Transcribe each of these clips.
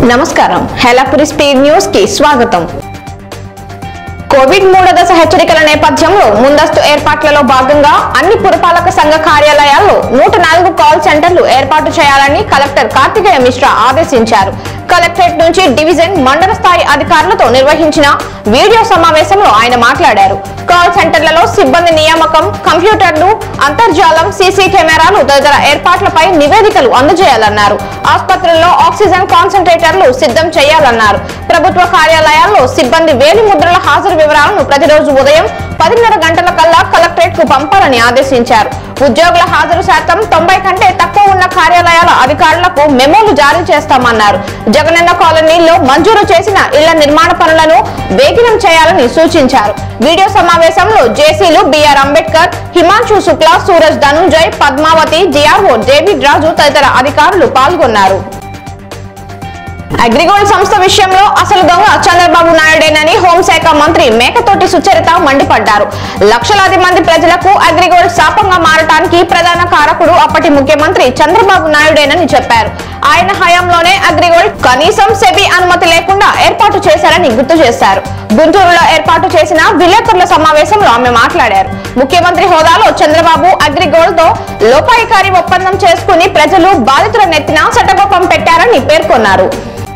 నమస్కారం హెలాపురి speed news కి స్వాగతం కోవిడ్ మూడో దశ హెచ్చరికల నేపథ్యంలో ముందస్తు ఏర్పాట్లలో భాగంగా అన్ని పురపాలక సంఘ కార్యాలయాల్లో నూట నాలుగు కాల్ సెంటర్లు ఏర్పాటు చేయాలని కలెక్టర్ కార్తికేయ మిశ్రా ఆదేశించారు కలెక్టరేట్ నుంచి డివిజన్ మండల స్థాయి అధికారులతో నిర్వహించిన వీడియో సమావేశంలో ఆయన మాట్లాడారు కాల్ సెంటర్లలో సిబ్బంది నియామకం కంప్యూటర్లు అంతర్జాలం సీసీ కెమెరాలు తదితర ఏర్పాట్లపై నివేదికలు అందజేయాలన్నారు ఆసుపత్రుల్లో ఆక్సిజన్ కాన్సన్ట్రేటర్లు సిద్ధం చేయాలన్నారు ప్రభుత్వ కార్యాలయాల్లో సిబ్బంది వేలి ముద్రల హాజరు వివరాలను ప్రతిరోజు ఉదయం పదిన్నర గంటల కల్లా కలెక్టరేట్ కు పంపాలని ఆదేశించారు ఉద్యోగుల హాజరు శాతం తొంభై కంటే తక్కువ ఉన్న కార్యాలయాల అధికారులకు మెమోలు జారీ చేస్తామన్నారు జగనన్న కాలనీలో మంజూరు చేసిన ఇళ్ల నిర్మాణ పనులను వేగిరం చేయాలని సూచించారు వీడియో సమావేశంలో జేసీలు BR Ambedkar Himanshu Shukla Suraj Dhanunjay Padmavathi GRO David Raju తదితర అధికారులు పాల్గొన్నారు అగ్రిగోల్డ్ సంస్థ విషయంలో అసలు దొంగ చంద్రబాబు నాయుడేనని హోంశాఖ మంత్రి మేకతోటి సుచరిత మండిపడ్డారు లక్షలాది మంది ప్రజలకు అగ్రిగోల్డ్ శాపంగా మారటానికి ప్రధాన కారకుడు అప్పటి ముఖ్యమంత్రి చంద్రబాబు నాయుడేనని చెప్పారు ఆయన హయాంలోనే అగ్రిగోల్డ్ కనీసం సెబీ అనుమతి లేకుండా ఏర్పాటు చేశారని గుర్తు చేశారు గుంటూరులో ఏర్పాటు చేసిన విలేకరుల సమావేశంలో ఆమె మాట్లాడారు ముఖ్యమంత్రి హోదాలో చంద్రబాబు అగ్రిగోల్డ్ తో లోపాయికారి ఒప్పందం చేసుకుని ప్రజలు బాధితుల నెత్తిన శటగోపం పెట్టారని పేర్కొన్నారు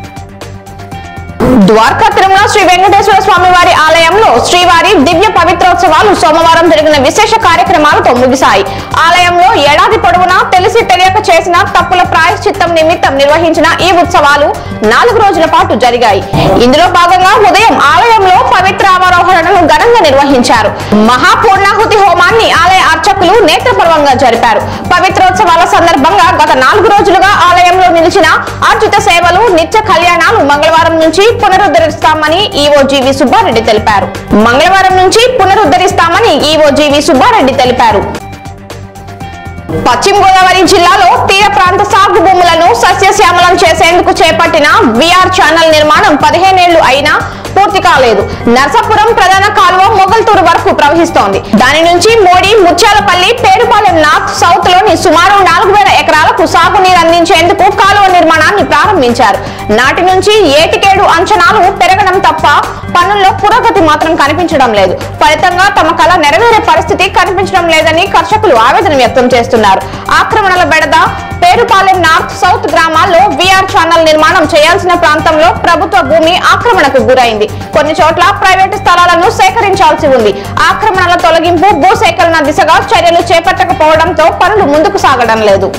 ద్వారకా తిరుమల శ్రీ వెంకటేశ్వర స్వామి వారి ఆలయంలో శ్రీవారి దివ్య పవిత్రోత్సవాలు సోమవారం జరిగిన విశేష కార్యక్రమాలతో ముగిశాయి ఆలయంలో ఏడాది పొడవునా తెలిసి తెలియక చేసిన తప్పుల ప్రాయశ్చిత్తం నిమిత్తం నిర్వహించిన ఈ ఉత్సవాలు నాలుగు రోజుల పాటు జరిగాయి ఇందులో భాగంగా ఉదయం ఆలయంలో పవిత్రావరోహణను ఘనంగా నిర్వహించారు మహాపూర్ణాహుతి హోమాన్ని ఆలయ అర్చకులు నేత్రపర్వంగా జరిపారు పవిత్రోత్సవాల సందర్భంగా గత నాలుగు రోజులుగా ఆలయంలో నిలిచిన ఆర్జిత సేవలు నిత్య కళ్యాణాలు మంగళవారం నుంచి పునరుద్ధరిస్తామని ఈవో జీవి సుబ్బారెడ్డి తెలిపారు మంగళవారం నుంచి పునరుద్ధరిస్తామని ఈవో జీవి సుబ్బారెడ్డి తెలిపారు పశ్చిమ గోదావరి జిల్లాలో తీర ప్రాంత సాగు భూములను సస్యశ్యామలం చేసేందుకు చేపట్టిన విఆర్ ఛానల్ నిర్మాణం పదిహేనేళ్లు అయినా పూర్తి కాలేదు నర్సాపురం ప్రధాన కాలువ మొగల్తూరు వరకు ప్రవహిస్తోంది దాని నుంచి మోడీ ముత్యాలపల్లి పేరుపాలెం నార్త్ సౌత్ లోని సుమారు నాలుగు వేల ఎకరాలకు సాగునీరు అందించేందుకు కాలువ నిర్మాణాన్ని ప్రారంభించారు నాటి నుంచి ఏటికేడు అంచనాలు పెరగడం తప్ప పనుల్లో పురోగతి మాత్రం కనిపించడం లేదు ఫలితంగా తమ కళ నెరవేరే పరిస్థితి కనిపించడం లేదని కర్షకులు ఆవేదన వ్యక్తం చేస్తున్నారు ఆక్రమణల బెడద పేరుపాలెం నార్త్ సౌత్ గ్రామాల్లో విఆర్ ఛానల్ నిర్మాణం చేయాల్సిన ప్రాంతంలో ప్రభుత్వ భూమి ఆక్రమణకు గురైంది కొన్ని చోట్ల ప్రైవేటు స్థలాలను సేకరించాల్సి ఉంది ఆక్రమణల తొలగింపు భూసేకరణ దిశగా చర్యలు చేపట్టకపోవడంతో పనులు ముందుకు సాగడం లేదు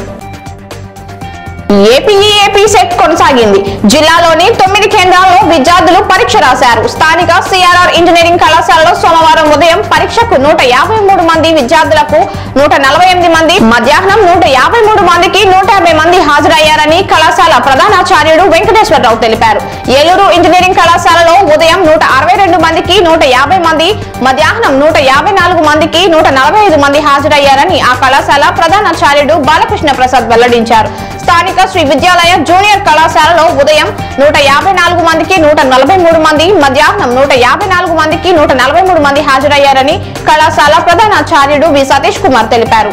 ఏపీఈఏపీ సెట్ కొనసాగింది జిల్లాలోని తొమ్మిది కేంద్రాల్లో విద్యార్థులు పరీక్ష రాశారు స్థానిక సిఆర్ఆర్ ఇంజనీరింగ్ కళాశాలలో సోమవారం ఉదయం పరీక్షకు నూట యాభై మూడు మంది విద్యార్థులకు నూట నలభై ఎనిమిది మంది మధ్యాహ్నం నూట యాభై మూడు మందికి నూట యాభై మంది హాజరయ్యారని కళాశాల ప్రధానాచార్యుడు వెంకటేశ్వరరావు తెలిపారు ఏలూరు ఇంజనీరింగ్ కళాశాలలో ఉదయం నూట అరవై రెండు మందికి నూట యాభై మంది మధ్యాహ్నం నూట యాభై నాలుగు మందికి నూట నలభై ఐదు మంది హాజరయ్యారని ఆ కళాశాల ప్రధానాచార్యుడు బాలకృష్ణ ప్రసాద్ వెల్లడించారు స్థానిక శ్రీ విద్యాలయ జూనియర్ కళాశాలలో ఉదయం నూట యాభై నాలుగు మందికి నూట నలభై మూడు మంది మధ్యాహ్నం నూట యాభై నాలుగు మందికి నూట నలభై మూడు మంది హాజరయ్యారని కళాశాల ప్రధానాచార్యుడు వి సతీష్ కుమార్ తెలిపారు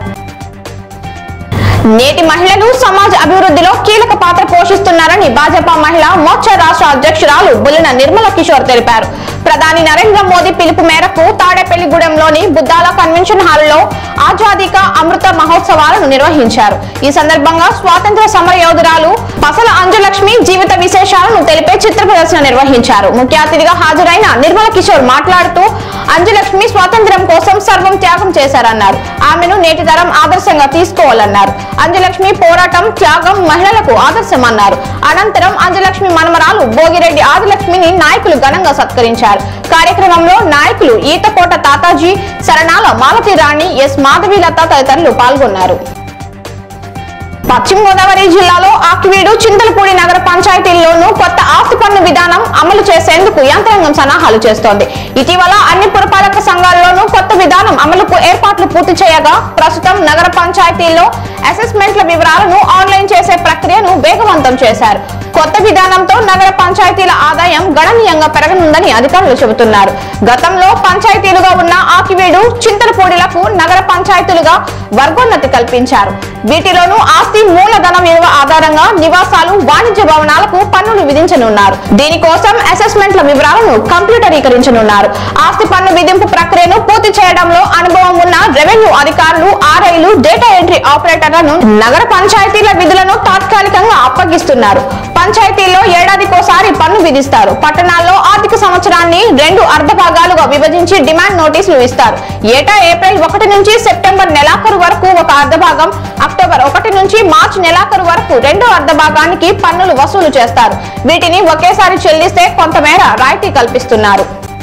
నేటి మహిళలు సమాజ అభివృద్ధిలో కీలక పాత్ర పోషిస్తున్నారని భాజపా మహిళా మోర్చా రాష్ట్ర అధ్యక్షురాలు బుల్లిన నిర్మల కిషోర్ తెలిపారు ప్రధాని నరేంద్ర మోదీ పిలుపు మేరకు తాడేపల్లిగూడెంలోని బుద్దాల కన్వెన్షన్ హాల్లో ఆజాదీ కా అమృత మహోత్సవాలను నిర్వహించారు ఈ సందర్భంగా స్వాతంత్ర సమర యోధురాలు పసల అంజలక్ష్మి జీవిత విశేషాలను తెలిపే చిత్ర ప్రదర్శన నిర్వహించారు ముఖ్య అతిథిగా హాజరైన నిర్మల కిషోర్ మాట్లాడుతూ అంజలక్ష్మి స్వాతంత్ర్యం కోసం సర్వం త్యాగం చేశారన్నారు ఆమెను నేటి తరం ఆదర్శంగా తీసుకోవాలన్నారు అంజలక్ష్మి పోరాటం త్యాగం మహిళలకు ఆదర్శమన్నారు అనంతరం అంజలక్ష్మి మనమరాలు భోగిరెడ్డి ఆదిలక్ష్మిని నాయకులు ఘనంగా సత్కరించారు కార్యక్రమంలో నాయకులు ఈతకోట తాతాజీ శరణాల మాలతి రాణి ఎస్ మాధవీలత తదితరులు పాల్గొన్నారు పశ్చిమ గోదావరి జిల్లాలో ఆకివీడు చింతలపూడి నగర పంచాయతీల్లోనూ కొత్త ఆస్తి పన్ను విధానం అమలు చేసేందుకు యంత్రాంగం సన్నాహాలు చేస్తోంది ఇటీవల అన్ని పురపాలక సంఘాల్లోనూ కొత్త విధానం అమలుకు ఏర్పాట్లు పూర్తి చేయగా ప్రస్తుతం నగర పంచాయతీల్లో అసెస్మెంట్ల వివరాలను ఆన్లైన్ చేసే ప్రక్రియను వేగవంతం చేశారు కొత్త విధానంతో నగర పంచాయతీల ఆదాయం గణనీయంగా పెరగనుందని అధికారులు చెబుతున్నారు గతంలో పంచాయతీలుగా ఉన్న ఆ మాకివీడు చింతలపూడిలకు నగర పంచాయతీలుగా వర్గోన్నతి కల్పించారు వీటిలోనూ ఆస్తి మూలధన విలువ ఆధారంగా నివాసాలు వాణిజ్య భవనాలకు పన్నులు విధించనున్నారు దీనికోసం అసెస్మెంట్ల వివరాలను కంప్యూటరీకరించనున్నారు ఆస్తి పన్ను విధింపు ప్రక్రియను పూర్తి చేయడంలో అనుభవం ఉన్న రెవెన్యూ అధికారులు ఆర్ఐలు డేటా ఎంట్రీ ఆపరేటర్లను నగర పంచాయతీల విధులను తాత్కాలికంగా అప్పగిస్తున్నారు పంచాయతీల్లో ఏడాదికోసారి పన్ను విధిస్తారు పట్టణాల్లో ఆర్థిక సంవత్సరాన్ని రెండు అర్ధ భాగాలుగా విభజించి డిమాండ్ నోటీసులు ఇస్తారు ఏటా ఏప్రిల్ ఒకటి నుంచి సెప్టెంబర్ నెలాఖరు వరకు ఒక అర్ధ భాగం అక్టోబర్ ఒకటి నుంచి మార్చి నెలాఖరు వరకు రెండో అర్ధ భాగానికి పన్నులు వసూలు చేస్తారు వీటిని ఒకేసారి చెల్లిస్తే కొంతమేర రాయితీ కల్పిస్తున్నారు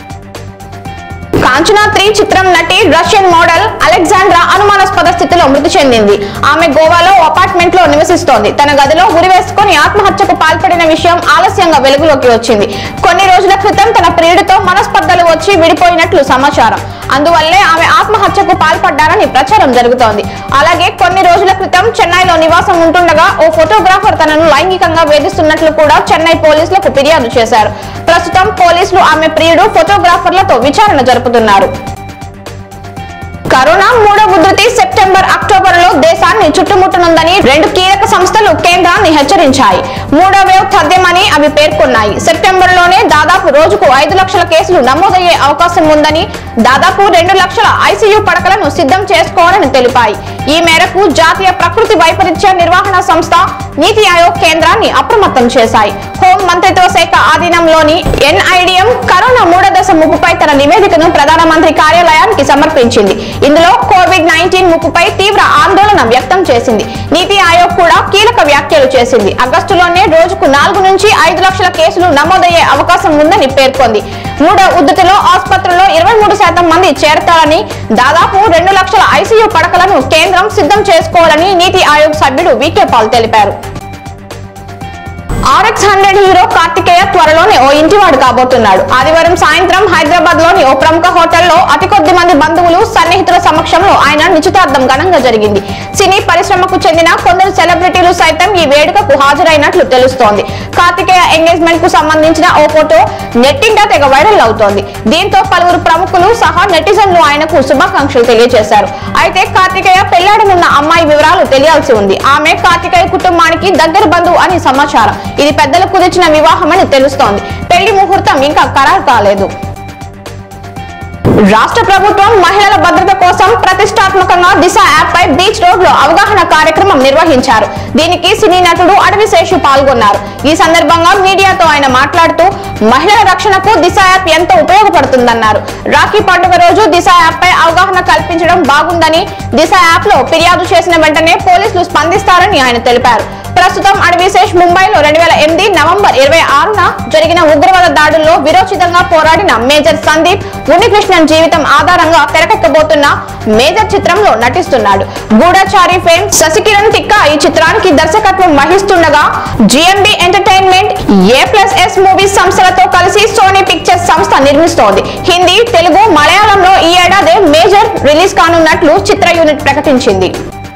కాంచనా త్రీ చిత్రం నటి రష్యన్ మోడల్ అలెగ్జాండ్రా అనుమానాస్పద స్థితిలో మృతి చెందింది ఆమె గోవాలో అపార్ట్మెంట్ లో నివసిస్తోంది తన గదిలో ఉరివేసుకుని ఆత్మహత్యకు పాల్పడిన విషయం ఆలస్యంగా వెలుగులోకి వచ్చింది కొన్ని రోజుల క్రితం తన ప్రియుడితో మనస్పర్ధలు వచ్చి విడిపోయినట్లు సమాచారం అందువల్లే ఆమె ఆత్మహత్యకు పాల్పడ్డారని ప్రచారం జరుగుతోంది అలాగే కొన్ని రోజుల క్రితం చెన్నైలో నివాసం ఉంటుండగా ఓ ఫోటోగ్రాఫర్ తనను లైంగికంగా వేధిస్తున్నట్లు కూడా చెన్నై పోలీసులకు ఫిర్యాదు చేశారు ప్రస్తుతం పోలీసులు ఆమె ప్రియుడు ఫోటోగ్రాఫర్లతో విచారణ జరుపుతున్నారు కరోనా మూడో ఉధృతి సెప్టెంబర్ అక్టోబర్ లో దేశాన్ని చుట్టుముట్టనుందని రెండు కీలక సంస్థలు కేంద్రాన్ని హెచ్చరించాయి మూడో వేవ్ తథ్యమని అవి పేర్కొన్నాయి సెప్టెంబర్ లోనే దాదాపు రోజుకు ఐదు లక్షల కేసులు నమోదయ్యే అవకాశం ఉందని దాదాపు రెండు లక్షల ఐసీయూ పడకలను సిద్ధం చేసుకోవాలని తెలిపాయి ఈ మేరకు జాతీయ ప్రకృతి వైపరీత్య నిర్వహణ సంస్థ నీతి ఆయోగ్ కేంద్రాన్ని అప్రమత్తం చేశాయి హోం మంత్రిత్వ శాఖ ఆధీనంలోని ఎన్ఐడిఎం కరోనా మూడో దశ ముప్పుపై తన నివేదికను ప్రధానమంత్రి కార్యాలయానికి సమర్పించింది ఇందులో కోవిడ్ నైన్టీన్ ముప్పుపై తీవ్ర ఆందోళన వ్యక్తం చేసింది నీతి ఆయోగ్ కూడా కీలక వ్యాఖ్యలు చేసింది ఆగస్టులోనే రోజుకు నాలుగు నుంచి ఐదు లక్షల కేసులు నమోదయ్యే అవకాశం ఉందని పేర్కొంది మూడో ఉద్ధృతిలో ఆసుపత్రుల్లో ఇరవై మూడు శాతం మంది చేరతారని దాదాపు రెండు లక్షల ఐసీయూ పడకలను కేంద్రం సిద్ధం చేసుకోవాలని నీతి ఆయోగ్ సభ్యుడు వికే పాల్ తెలిపారు ఆర్ఎక్స్ హండ్రెడ్ హీరో కార్తికేయ త్వరలోనే ఓ ఇంటివాడు కాబోతున్నాడు ఆదివారం సాయంత్రం హైదరాబాద్ లోని ఓ ప్రముఖ హోటల్లో అతి కొద్ది మంది బంధువులు సన్నిహితుల సమక్షంలో ఆయన నిశ్చితార్థం ఘనంగా జరిగింది సినీ పరిశ్రమకు చెందిన కొందరు సెలబ్రిటీలు సైతం ఈ వేడుకకు హాజరైనట్లు తెలుస్తోంది కార్తికేయ ఎంగేజ్మెంట్ కు సంబంధించిన ఓ ఫోటో నెట్టింట తెగ వైరల్ అవుతోంది దీంతో పలువురు ప్రముఖులు సహా నెటిజన్లు ఆయనకు శుభాకాంక్షలు తెలియజేశారు అయితే కార్తికేయ పెళ్లాడనున్న అమ్మాయి వివరాలు తెలియాల్సి ఉంది ఆమె కార్తికేయ కుటుంబానికి దగ్గర బంధువు అని సమాచారం ఇది పెద్దలు కుదిర్చిన వివాహమని తెలుస్తోంది పెళ్లి ముహూర్తం ఇంకా ఖరారు కాలేదు రాష్ట్ర ప్రభుత్వం మహిళల భద్రత కోసం ప్రతిష్టాత్మకంగా దిశ యాప్ పై బీచ్ రోడ్ లో అవగాహన కార్యక్రమం నిర్వహించారు దీనికి సినీ నటుడు అడవి శేషు పాల్గొన్నారు ఈ సందర్భంగా మీడియాతో ఆయన మాట్లాడుతూ మహిళల రక్షణకు దిశ యాప్ ఎంతో ఉపయోగపడుతుందన్నారు రాఖీ పండుగ రోజు దిశ యాప్ పై అవగాహన కల్పించడం బాగుందని దిశ యాప్ లో ఫిర్యాదు చేసిన వెంటనే పోలీసులు స్పందిస్తారని ఆయన తెలిపారు ప్రస్తుతం అడవిశేష్ ముంబైలో రెండు వేల ఎనిమిది నవంబర్ ఇరవై ఆరున జరిగిన ఉగ్రవాద దాడుల్లో విరోచితంగా పోరాడిన మేజర్ సందీప్ ఉన్నికృష్ణన్ జీవితం ఆధారంగా తెరకెక్కబోతున్న మేజర్ చిత్రంలో నటిస్తున్నాడు గూఢచారి ఫేమ్ శశికిరణ్ తిక్క ఈ చిత్రానికి దర్శకత్వం వహిస్తుండగా GMB entertainment A plus S movies సంస్థలతో కలిసి సోనీ పిక్చర్స్ సంస్థ నిర్మిస్తోంది హిందీ తెలుగు మలయాళంలో ఈ ఏడాది మేజర్ రిలీజ్ కానున్నట్లు చిత్ర యూనిట్ ప్రకటించింది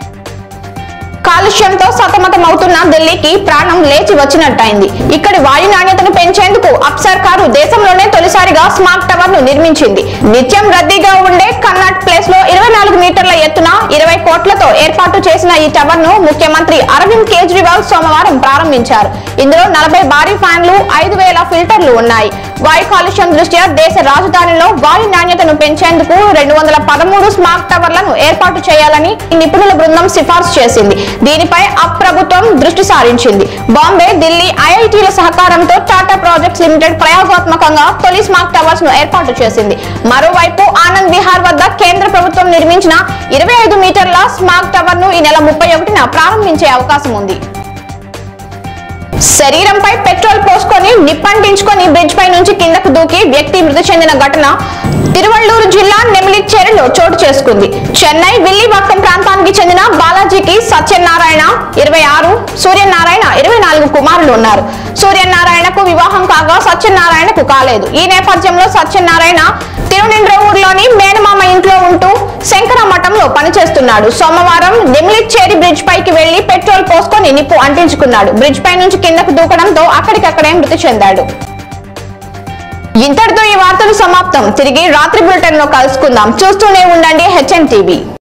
కాలుష్యంతో సతమతమవుతున్న ఢిల్లీకి ప్రాణం లేచి వచ్చినట్టయింది ఇక్కడి వాయు నాణ్యతను పెంచేందుకు అప్ సర్కారు దేశంలోనే తొలిసారిగా స్మార్ట్ టవర్ ను నిర్మించింది నిత్యం రద్దీగా ఉండే కన్నాట్ ప్లేస్ లో ఇరవై నాలుగు మీటర్ల ఎత్తున ఇరవై కోట్లతో ఏర్పాటు చేసిన ఈ టవర్ ను ముఖ్యమంత్రి అరవింద్ కేజ్రీవాల్ సోమవారం ప్రారంభించారు ఇందులో నలభై భారీ ఫ్యాన్లు ఐదు వేల ఫిల్టర్లు ఉన్నాయి వాయు కాలుష్యం దృష్ట్యా దేశ రాజధానిలో వాయు నాణ్యతను పెంచేందుకు రెండు వందల పదమూడు స్మార్ట్ టవర్లను ఏర్పాటు చేయాలని నిపుణుల బృందం సిఫార్సు చేసింది దీనిపై అప్ ప్రభుత్వం దృష్టి సారించింది బాంబే ఢిల్లీ ఐఐటీల సహకారంతో టాటా ప్రాజెక్ట్స్ లిమిటెడ్ ప్రయోగాత్మకంగా తొలి స్మార్ట్ టవర్స్ ను ఏర్పాటు చేసింది మరోవైపు ఆనంద్ విహార్ వద్ద కేంద్ర ప్రభుత్వం నిర్మించిన ఇరవై ఐదు మీటర్ల స్మార్ట్ టవర్ ను ఈ నెల ముప్పై ఒకటిన ప్రారంభించే అవకాశం ఉంది శరీరంపై పెట్రోల్ పోసుకొని నిప్పంటించుకొని బ్రిడ్జ్ పై నుంచి కిందకు దూకి వ్యక్తి మృతి చెందిన ఘటన తిరువళ్ళూరు జిల్లా నెమిలిచ్చేరిలో చోటు చేసుకుంది చెన్నై విల్లివాక్కం ప్రాంతానికి చెందిన బాలాజీకి సత్యనారాయణ ఇరవై ఆరు సూర్యనారాయణ ఇరవై నాలుగు కుమారులు ఉన్నారు సూర్యనారాయణకు వివాహం కాగా సత్యనారాయణకు కాలేదు ఈ నేపథ్యంలో సత్యనారాయణ తిరునిండ్రవూరులోని మేనమామ ఇంట్లో ఉంటూ శంకర మఠంలో పనిచేస్తున్నాడు సోమవారం నెమిలిచ్చేరి బ్రిడ్జ్ పైకి వెళ్లి పెట్రోల్ పోసుకొని నిప్పు అంటించుకున్నాడు బ్రిడ్జ్ పై నుంచి కిందకు దూకడంతో అక్కడికక్కడే మృతి చెందాడు ఇంతటితో ఈ వార్తలు సమాప్తం తిరిగి రాత్రి బులెటిన్ లో కలుసుకుందాం చూస్తూనే ఉండండి హెచ్ఎన్ టీవీ